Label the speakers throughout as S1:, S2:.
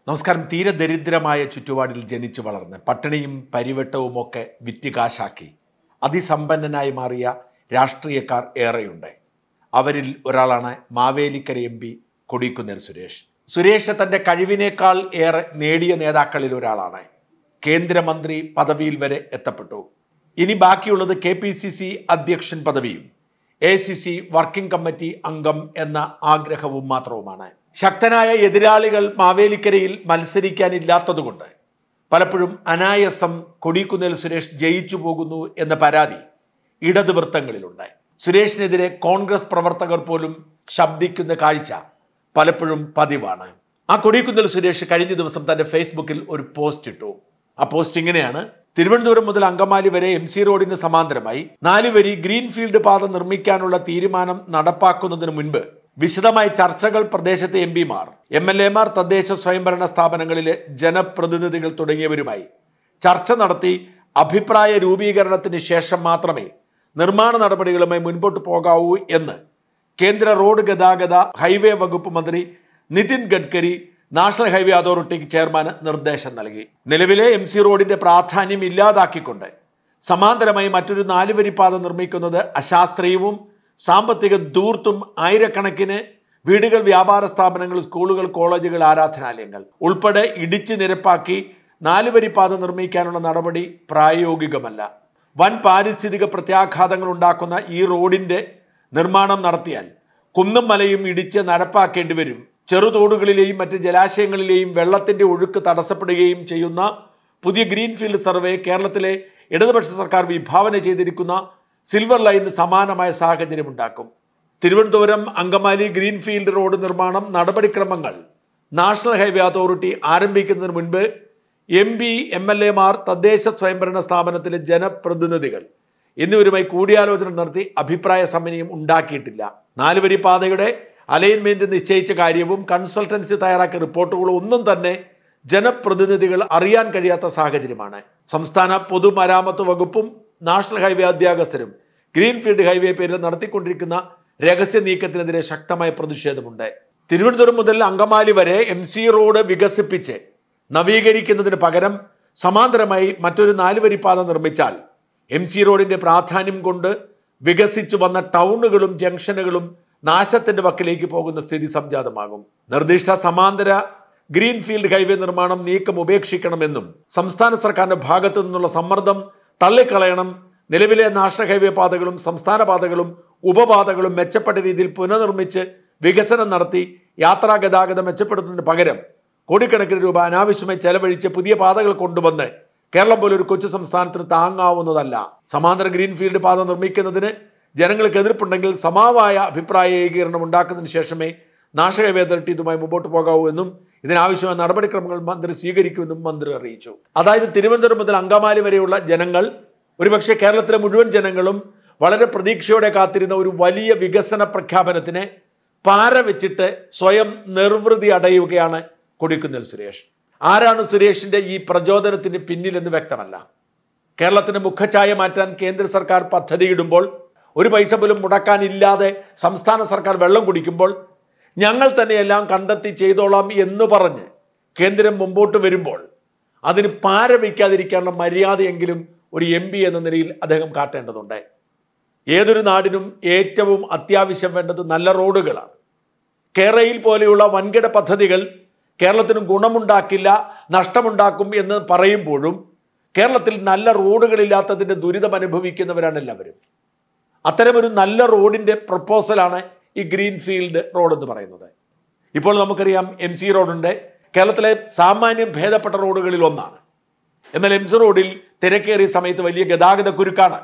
S1: നമസ്കാരം തീരെ ദരിദ്രമായ ചുറ്റുപാടിൽ ജനിച്ചു വളർന്ന് പട്ടിണിയും പരിവട്ടവുമൊക്കെ വിറ്റ് കാശാക്കി അതിസമ്പന്നനായി മാറിയ രാഷ്ട്രീയക്കാർ ഏറെയുണ്ട് അവരിൽ ഒരാളാണ് മാവേലിക്കര എം പി കൊടിക്കുന്നിൽ സുരേഷ് സുരേഷ് തൻ്റെ കഴിവിനേക്കാൾ ഏറെ നേടിയ നേതാക്കളിൽ ഒരാളാണ് കേന്ദ്രമന്ത്രി പദവിയിൽ വരെ എത്തപ്പെട്ടു ഇനി ബാക്കിയുള്ളത് കെ പി സി സി അധ്യക്ഷൻ പദവിയും A C C working committee അംഗം എന്ന ആഗ്രഹവും മാത്രവുമാണ് ശക്തനായ എതിരാളികൾ മാവേലിക്കരയിൽ മത്സരിക്കാനില്ലാത്തതുകൊണ്ട് പലപ്പോഴും അനായസം കൊടിക്കുന്നിൽ സുരേഷ് ജയിച്ചു പോകുന്നു എന്ന പരാതി ഇടതുവൃത്തങ്ങളിലുണ്ട് സുരേഷിനെതിരെ കോൺഗ്രസ് പ്രവർത്തകർ പോലും ശബ്ദിക്കുന്ന കാഴ്ച പലപ്പോഴും പതിവാണ് ആ കൊടിക്കുന്നിൽ സുരേഷ് കഴിഞ്ഞ ദിവസം തന്റെ ഫേസ്ബുക്കിൽ ഒരു പോസ്റ്റ് ഇട്ടു ആ പോസ്റ്റ് ഇങ്ങനെയാണ് തിരുവനന്തപുരം മുതൽ അങ്കമാലി വരെ എം സി റോഡിന് സമാന്തരമായി നാല് വരി ഗ്രീൻഫീൽഡ് പാത നിർമ്മിക്കാനുള്ള തീരുമാനം നടപ്പാക്കുന്നതിന് മുൻപ് വിശദമായ ചർച്ചകൾ പ്രദേശത്തെ എം പിമാർ എം എൽ എമാർ തദ്ദേശ സ്വയംഭരണ സ്ഥാപനങ്ങളിലെ ജനപ്രതിനിധികൾ തുടങ്ങിയവരുമായി ചർച്ച നടത്തി അഭിപ്രായ രൂപീകരണത്തിന് ശേഷം മാത്രമേ നിർമ്മാണ നടപടികളുമായി മുൻപോട്ട് പോകാവൂ എന്ന് കേന്ദ്ര റോഡ് ഗതാഗത ഹൈവേ വകുപ്പ് മന്ത്രി നിതിൻ ഗഡ്കരി നാഷണൽ ഹൈവേ അതോറിറ്റിക്ക് ചെയർമാന് നിർദ്ദേശം നൽകി നിലവിലെ എം സി റോഡിന്റെ പ്രാധാന്യം ഇല്ലാതാക്കിക്കൊണ്ട് സമാന്തരമായി മറ്റൊരു നാലുവരി പാത നിർമ്മിക്കുന്നത് അശാസ്ത്രീയവും സാമ്പത്തിക ദൂർത്തും ആയിരക്കണക്കിന് വീടുകൾ വ്യാപാര സ്ഥാപനങ്ങൾ സ്കൂളുകൾ കോളേജുകൾ ആരാധനാലയങ്ങൾ ഉൾപ്പെടെ ഇടിച്ചു നിരപ്പാക്കി നാലുവരി പാത നിർമ്മിക്കാനുള്ള നടപടി പ്രായോഗികമല്ല വൻ പാരിസ്ഥിതിക പ്രത്യാഘാതങ്ങൾ ഉണ്ടാക്കുന്ന ഈ റോഡിന്റെ നിർമ്മാണം നടത്തിയാൽ കുന്നും മലയും ഇടിച്ച് നടപ്പാക്കേണ്ടി വരും ചെറുതോടുകളിലെയും മറ്റ് ജലാശയങ്ങളിലെയും വെള്ളത്തിന്റെ ഒഴുക്ക് തടസ്സപ്പെടുകയും ചെയ്യുന്ന പുതിയ ഗ്രീൻഫീൽഡ് സർവേ കേരളത്തിലെ ഇടതുപക്ഷ സർക്കാർ വിഭാവന ചെയ്തിരിക്കുന്ന സിൽവർ ലൈനിന് സമാനമായ സാഹചര്യം ഉണ്ടാക്കും തിരുവനന്തപുരം അങ്കമാലി ഗ്രീൻഫീൽഡ് റോഡ് നിർമ്മാണം നടപടിക്രമങ്ങൾ നാഷണൽ ഹൈവേ അതോറിറ്റി ആരംഭിക്കുന്നതിന് മുൻപ് എം പി എം എൽ എമാർ തദ്ദേശ സ്വയംഭരണ സ്ഥാപനത്തിലെ ജനപ്രതിനിധികൾ എന്നിവരുമായി കൂടിയാലോചന നടത്തി അഭിപ്രായ സമന്വയം ഉണ്ടാക്കിയിട്ടില്ല നാലുവരി പാതയുടെ അലൈൻമെന്റ് നിശ്ചയിച്ച കാര്യവും കൺസൾട്ടൻസി തയ്യാറാക്കിയ റിപ്പോർട്ടുകളും ഒന്നും തന്നെ ജനപ്രതിനിധികൾ അറിയാൻ കഴിയാത്ത സാഹചര്യമാണ് സംസ്ഥാന പൊതുമരാമത്ത് വകുപ്പും നാഷണൽ ഹൈവേ ഉദ്യോഗസ്ഥരും ഗ്രീൻഫീൽഡ് ഹൈവേ പേരിൽ നടത്തിക്കൊണ്ടിരിക്കുന്ന രഹസ്യ നീക്കത്തിനെതിരെ ശക്തമായ പ്രതിഷേധമുണ്ട് തിരുവനന്തപുരം മുതൽ അങ്കമാലി വരെ എം സി റോഡ് വികസിപ്പിച്ച് നവീകരിക്കുന്നതിന് പകരം സമാന്തരമായി മറ്റൊരു നാലുവരി പാത നിർമ്മിച്ചാൽ എം സി റോഡിന്റെ പ്രാധാന്യം കൊണ്ട് വികസിച്ചു വന്ന ടൗണുകളും ജംഗ്ഷനുകളും നാശത്തിന്റെ വക്കിലേക്ക് പോകുന്ന സ്ഥിതി സംജാതമാകും നിർദ്ദിഷ്ട സമാന്തര ഗ്രീൻഫീൽഡ് ഹൈവേ നിർമ്മാണം നീക്കം ഉപേക്ഷിക്കണമെന്നും സംസ്ഥാന സർക്കാരിന്റെ ഭാഗത്തു നിന്നുള്ള സമ്മർദ്ദം തള്ളിക്കളയണം നിലവിലെ നാഷണൽ ഹൈവേ പാതകളും സംസ്ഥാന പാതകളും ഉപപാതകളും മെച്ചപ്പെട്ട രീതിയിൽ പുനർനിർമ്മിച്ച് വികസനം നടത്തി യാത്രാ ഗതാഗതം മെച്ചപ്പെടുത്തുന്നതിന് പകരം കോടിക്കണക്കിന് രൂപ അനാവശ്യമായി ചെലവഴിച്ച് പുതിയ പാതകൾ കൊണ്ടുവന്ന് കേരളം പോലെ ഒരു കൊച്ചു സംസ്ഥാനത്തിന് താങ്ങാവുന്നതല്ല സമാന്തര ഗ്രീൻഫീൽഡ് പാത നിർമ്മിക്കുന്നതിന് ജനങ്ങൾക്ക് എതിർപ്പുണ്ടെങ്കിൽ സമാവായ അഭിപ്രായ ഏകീകരണം ഉണ്ടാക്കുന്നതിന് ശേഷമേ നാഷണൽ ഹൈവേ അതോറിറ്റി ഇതുമായി മുമ്പോട്ട് പോകാവൂ എന്നും ഇതിനാവശ്യമായ നടപടിക്രമങ്ങൾ മന്ത്രി സ്വീകരിക്കുമെന്നും മന്ത്രി അറിയിച്ചു അതായത് തിരുവനന്തപുരം മുതൽ അങ്കമാലി വരെയുള്ള ജനങ്ങൾ ഒരുപക്ഷെ കേരളത്തിലെ മുഴുവൻ ജനങ്ങളും വളരെ പ്രതീക്ഷയോടെ കാത്തിരുന്ന ഒരു വലിയ വികസന പ്രഖ്യാപനത്തിന് പാര വെച്ചിട്ട് സ്വയം നിർവൃതി അടയുകയാണ് കൊടിക്കുന്നിൽ സുരേഷ് ആരാണ് സുരേഷിന്റെ ഈ പ്രചോദനത്തിന് പിന്നിലെന്ന് വ്യക്തമല്ല കേരളത്തിന്റെ മുഖഛായ മാറ്റാൻ കേന്ദ്ര സർക്കാർ പദ്ധതിയിടുമ്പോൾ ഒരു പൈസ പോലും മുടക്കാനില്ലാതെ സംസ്ഥാന സർക്കാർ വെള്ളം കുടിക്കുമ്പോൾ ഞങ്ങൾ തന്നെ എല്ലാം കണ്ടെത്തി ചെയ്തോളാം എന്ന് പറഞ്ഞ് കേന്ദ്രം മുമ്പോട്ട് വരുമ്പോൾ അതിന് പാര വയ്ക്കാതിരിക്കാനുള്ള മര്യാദയെങ്കിലും ഒരു എം പി എന്ന നിലയിൽ അദ്ദേഹം കാട്ടേണ്ടതുണ്ട് ഏതൊരു നാടിനും ഏറ്റവും അത്യാവശ്യം വേണ്ടത് നല്ല റോഡുകളാണ് കേരളയിൽ പോലെയുള്ള വൻകിട പദ്ധതികൾ കേരളത്തിന് ഗുണമുണ്ടാക്കില്ല നഷ്ടമുണ്ടാക്കും എന്ന് പറയുമ്പോഴും കേരളത്തിൽ നല്ല റോഡുകളില്ലാത്തതിൻ്റെ ദുരിതം അനുഭവിക്കുന്നവരാണ് എല്ലാവരും അത്തരമൊരു നല്ല റോഡിൻ്റെ പ്രപ്പോസലാണ് ഈ ഗ്രീൻഫീൽഡ് റോഡ് എന്ന് പറയുന്നത് ഇപ്പോൾ നമുക്കറിയാം എം സി റോഡുണ്ട് കേരളത്തിലെ സാമാന്യം ഭേദപ്പെട്ട റോഡുകളിൽ ഒന്നാണ് എന്നാൽ എം സി റോഡിൽ തിരക്കേറിയ സമയത്ത് വലിയ ഗതാഗത കുരുക്കാണ്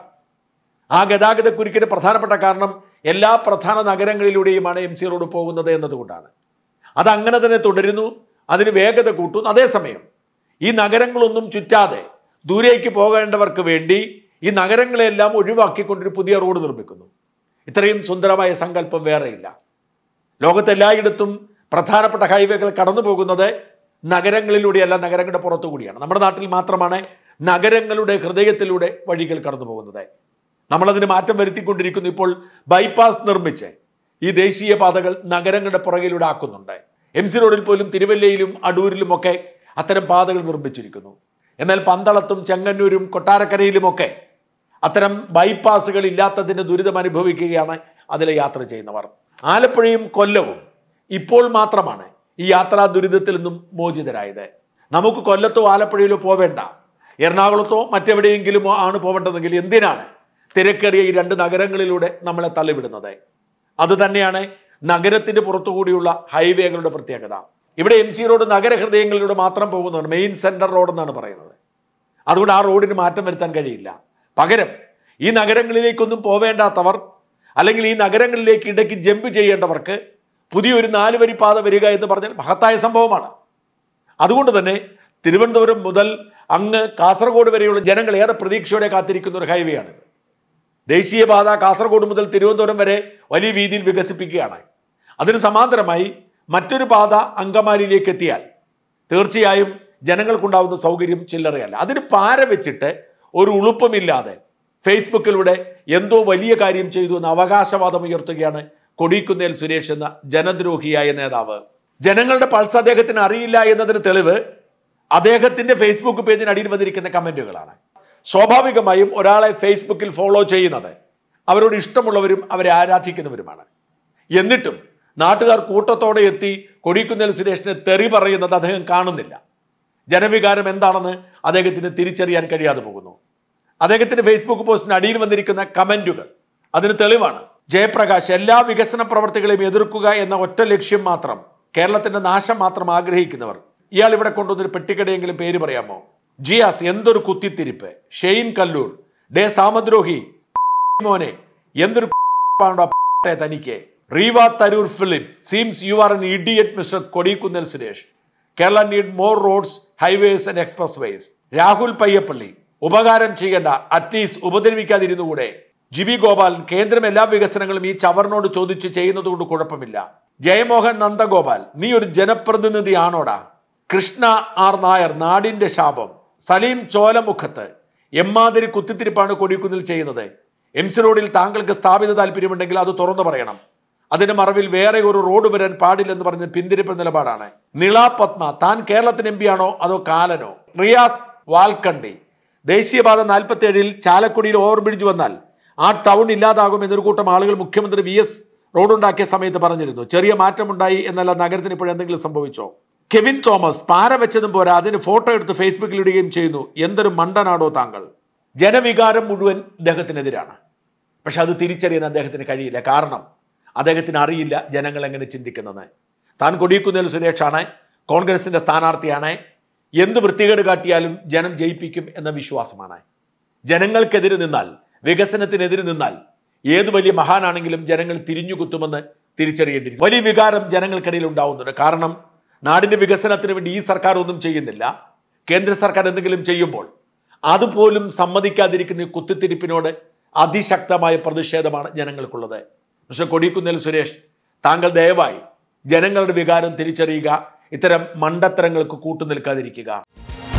S1: ആ ഗതാഗത കുരുക്കിന് പ്രധാനപ്പെട്ട കാരണം എല്ലാ പ്രധാന നഗരങ്ങളിലൂടെയുമാണ് എം സി റോഡ് പോകുന്നത് എന്നതുകൊണ്ടാണ് അത് അങ്ങനെ തന്നെ തുടരുന്നു അതിന് വേഗത കൂട്ടുന്നു അതേസമയം ഈ നഗരങ്ങളൊന്നും ചുറ്റാതെ ദൂരേക്ക് പോകേണ്ടവർക്ക് വേണ്ടി ഈ നഗരങ്ങളെല്ലാം ഒഴിവാക്കിക്കൊണ്ടൊരു പുതിയ റോഡ് നിർമ്മിക്കുന്നു ഇത്രയും സുന്ദരമായ സങ്കല്പം വേറെയില്ല ലോകത്തെല്ലായിടത്തും പ്രധാനപ്പെട്ട ഹൈവേകൾ കടന്നു പോകുന്നത് നഗരങ്ങളിലൂടെയല്ല നഗരങ്ങളുടെ പുറത്തു കൂടിയാണ് നമ്മുടെ നാട്ടിൽ മാത്രമാണ് നഗരങ്ങളുടെ ഹൃദയത്തിലൂടെ വഴികൾ കടന്നു പോകുന്നത് നമ്മളതിന് മാറ്റം വരുത്തിക്കൊണ്ടിരിക്കുന്നു ഇപ്പോൾ ബൈപ്പാസ് നിർമ്മിച്ച് ഈ ദേശീയ പാതകൾ നഗരങ്ങളുടെ പുറകിലൂടെ ആക്കുന്നുണ്ട് എം സി റോഡിൽ പോലും തിരുവല്ലയിലും അടൂരിലുമൊക്കെ അത്തരം പാതകൾ നിർമ്മിച്ചിരിക്കുന്നു എന്നാൽ പന്തളത്തും ചെങ്ങന്നൂരും കൊട്ടാരക്കരയിലുമൊക്കെ അത്തരം ബൈപ്പാസുകൾ ഇല്ലാത്തതിന്റെ ദുരിതം അനുഭവിക്കുകയാണ് അതിലെ യാത്ര ചെയ്യുന്നവർ ആലപ്പുഴയും കൊല്ലവും ഇപ്പോൾ മാത്രമാണ് ഈ യാത്രാ ദുരിതത്തിൽ നിന്നും മോചിതരായത് നമുക്ക് കൊല്ലത്തോ ആലപ്പുഴയിലോ പോവേണ്ട എറണാകുളത്തോ മറ്റെവിടെയെങ്കിലും ആണ് പോവേണ്ടതെങ്കിൽ എന്തിനാണ് തിരക്കേറിയ ഈ രണ്ട് നഗരങ്ങളിലൂടെ നമ്മളെ തള്ളിവിടുന്നത് അത് തന്നെയാണ് നഗരത്തിന്റെ പുറത്തുകൂടിയുള്ള ഹൈവേകളുടെ പ്രത്യേകത ഇവിടെ എം സി റോഡ് നഗരഹൃദയങ്ങളിലൂടെ മാത്രം പോകുന്നതാണ് മെയിൻ സെന്റർ റോഡ് എന്നാണ് പറയുന്നത് അതുകൊണ്ട് ആ റോഡിന് മാറ്റം വരുത്താൻ കഴിയില്ല പകരം ഈ നഗരങ്ങളിലേക്കൊന്നും പോവേണ്ടാത്തവർ അല്ലെങ്കിൽ ഈ നഗരങ്ങളിലേക്ക് ഇടയ്ക്ക് ജമ്പ് ചെയ്യേണ്ടവർക്ക് പുതിയൊരു നാല് വരി പാത വരിക എന്ന് പറഞ്ഞാൽ മഹത്തായ സംഭവമാണ് അതുകൊണ്ട് തന്നെ തിരുവനന്തപുരം മുതൽ അങ്ങ് കാസർഗോഡ് വരെയുള്ള ജനങ്ങൾ ഏറെ പ്രതീക്ഷയോടെ കാത്തിരിക്കുന്ന ഒരു ഹൈവേ ആണ് ദേശീയപാത കാസർഗോഡ് മുതൽ തിരുവനന്തപുരം വരെ വലിയ രീതിയിൽ വികസിപ്പിക്കുകയാണ് അതിന് സമാന്തരമായി മറ്റൊരു പാത അങ്കമാലിയിലേക്ക് എത്തിയാൽ തീർച്ചയായും ജനങ്ങൾക്കുണ്ടാവുന്ന സൗകര്യം ചില്ലറയല്ല അതിന് പാര വെച്ചിട്ട് ഒരു ഉളുപ്പമില്ലാതെ ഫേസ്ബുക്കിലൂടെ എന്തോ വലിയ കാര്യം ചെയ്തു എന്ന അവകാശവാദം ഉയർത്തുകയാണ് കൊടിക്കുന്നേൽ സുരേഷ് എന്ന ജനദ്രോഹിയായ നേതാവ് ജനങ്ങളുടെ പൾസ് അദ്ദേഹത്തിന് അറിയില്ല എന്നതിന് തെളിവ് അദ്ദേഹത്തിന്റെ ഫേസ്ബുക്ക് പേജിന് അടിയിൽ വന്നിരിക്കുന്ന കമന്റുകളാണ് സ്വാഭാവികമായും ഒരാളെ ഫേസ്ബുക്കിൽ ഫോളോ ചെയ്യുന്നത് അവരോട് ഇഷ്ടമുള്ളവരും അവരെ ആരാധിക്കുന്നവരുമാണ് എന്നിട്ടും നാട്ടുകാർ കൂട്ടത്തോടെ എത്തി കൊടിക്കുന്നേൽ സുരേഷിനെ തെറി പറയുന്നത് അദ്ദേഹം കാണുന്നില്ല ജനവികാരം എന്താണെന്ന് അദ്ദേഹത്തിന് തിരിച്ചറിയാൻ കഴിയാതെ പോകുന്നു അദ്ദേഹത്തിന്റെ ഫേസ്ബുക്ക് പോസ്റ്റിന് അടിയിൽ വന്നിരിക്കുന്ന കമന്റുകൾ അതിന് തെളിവാണ് ജയപ്രകാശ് എല്ലാ വികസന പ്രവർത്തികളെയും എതിർക്കുക എന്ന ഒറ്റ ലക്ഷ്യം മാത്രം കേരളത്തിന്റെ നാശം മാത്രം ആഗ്രഹിക്കുന്നവർ ഇയാൾ ഇവിടെ കൊണ്ടുവന്നൊരു പെട്ടിക്കടയെങ്കിലും പേര് പറയാമോ ജിയാസ് എന്തൊരു കുത്തിത്തിരിപ്പ് ഷെയ്ൻ കല്ലൂർ ഡേ സാമദ്രോഹി മോനെ എന്തൊരു ആണോ തനിക്ക് റീവ Tharoor film seems you are an idiot mister Kodikunnil Suresh Kerala need more roads highways and express ways Rahul Payyappally ഉപകാരം ചെയ്യേണ്ട അറ്റ്ലീസ്റ്റ് ഉപദ്രവിക്കാതിരുന്നുകൂടെ ജിബി ഗോപാൽ കേന്ദ്രം എല്ലാ വികസനങ്ങളും ഈ ചവറിനോട് ചോദിച്ച് ചെയ്യുന്നത് കൊണ്ട് കുഴപ്പമില്ല ജയമോഹൻ നന്ദഗോപാൽ നീ ഒരു ജനപ്രതിനിധി ആണോടാ കൃഷ്ണ ആർ നായർ നാടിന്റെ ശാപം സലീം ചോലമുഖത്ത് എമ്മാതിരി കുത്തിത്തിരിപ്പാണ് കൊടിക്കുന്നിൽ ചെയ്യുന്നത് എം സി റോഡിൽ താങ്കൾക്ക് സ്ഥാപിത താല്പര്യമുണ്ടെങ്കിൽ അത് തുറന്നു പറയണം അതിന്റെ മറവിൽ വേറെ ഒരു റോഡ് വരാൻ പാടില്ലെന്ന് പറഞ്ഞ പിന്തിരിപ്പ് നിലപാടാണ് നിള പത്മ താൻ കേരളത്തിന് എം ആണോ അതോ കാലനോ റിയാസ് വാൽക്കണ്ടി ദേശീയപാത നാൽപ്പത്തി ഏഴിൽ ചാലക്കുടിയിൽ ഓവർബ്രിഡ്ജ് വന്നാൽ ആ ടൗൺ ഇല്ലാതാകും എന്നൊരു കൂട്ടം ആളുകൾ മുഖ്യമന്ത്രി വി എസ് റോഡുണ്ടാക്കിയ സമയത്ത് പറഞ്ഞിരുന്നു ചെറിയ മാറ്റമുണ്ടായി എന്നല്ല നഗരത്തിന് ഇപ്പോൾ എന്തെങ്കിലും സംഭവിച്ചോ കെവിൻ തോമസ് പാര വെച്ചതും പോരാ അതിന് ഫോട്ടോ എടുത്ത് ഫേസ്ബുക്കിൽ ഇടുകയും ചെയ്യുന്നു എന്തൊരു മണ്ടനാടോ താങ്കൾ ജനവികാരം മുഴുവൻ ഇദ്ദേഹത്തിനെതിരാണ് പക്ഷെ അത് തിരിച്ചറിയാൻ അദ്ദേഹത്തിന് കഴിയില്ല കാരണം അദ്ദേഹത്തിന് അറിയില്ല ജനങ്ങൾ എങ്ങനെ ചിന്തിക്കുന്നത് താൻ കൊടിക്കുന്നിൽ സുരേഷാണ് കോൺഗ്രസിന്റെ സ്ഥാനാർത്ഥിയാണ് എന്ത് വൃത്തികേട് കാട്ടിയാലും ജനം ജയിപ്പിക്കും എന്ന വിശ്വാസമാണ് ജനങ്ങൾക്കെതിരെ നിന്നാൽ വികസനത്തിനെതിരെ നിന്നാൽ ഏത് വലിയ മഹാനാണെങ്കിലും ജനങ്ങൾ തിരിഞ്ഞു കുത്തുമെന്ന് തിരിച്ചറിയേണ്ടിയിരിക്കും വലിയ വികാരം ജനങ്ങൾക്കിടയിൽ ഉണ്ടാവുന്നുണ്ട് കാരണം നാടിന്റെ വികസനത്തിന് വേണ്ടി ഈ സർക്കാർ ഒന്നും ചെയ്യുന്നില്ല കേന്ദ്ര സർക്കാർ എന്തെങ്കിലും ചെയ്യുമ്പോൾ അതുപോലും സമ്മതിക്കാതിരിക്കുന്ന ഈ കുത്തിത്തിരിപ്പിനോട് അതിശക്തമായ പ്രതിഷേധമാണ് ജനങ്ങൾക്കുള്ളത് പക്ഷെ കൊടിക്കുന്നിൽ സുരേഷ് താങ്കൾ ദയവായി ജനങ്ങളുടെ വികാരം തിരിച്ചറിയുക ഇത്തരം മണ്ടത്തരങ്ങൾക്ക് കൂട്ടുനിൽക്കാതിരിക്കുക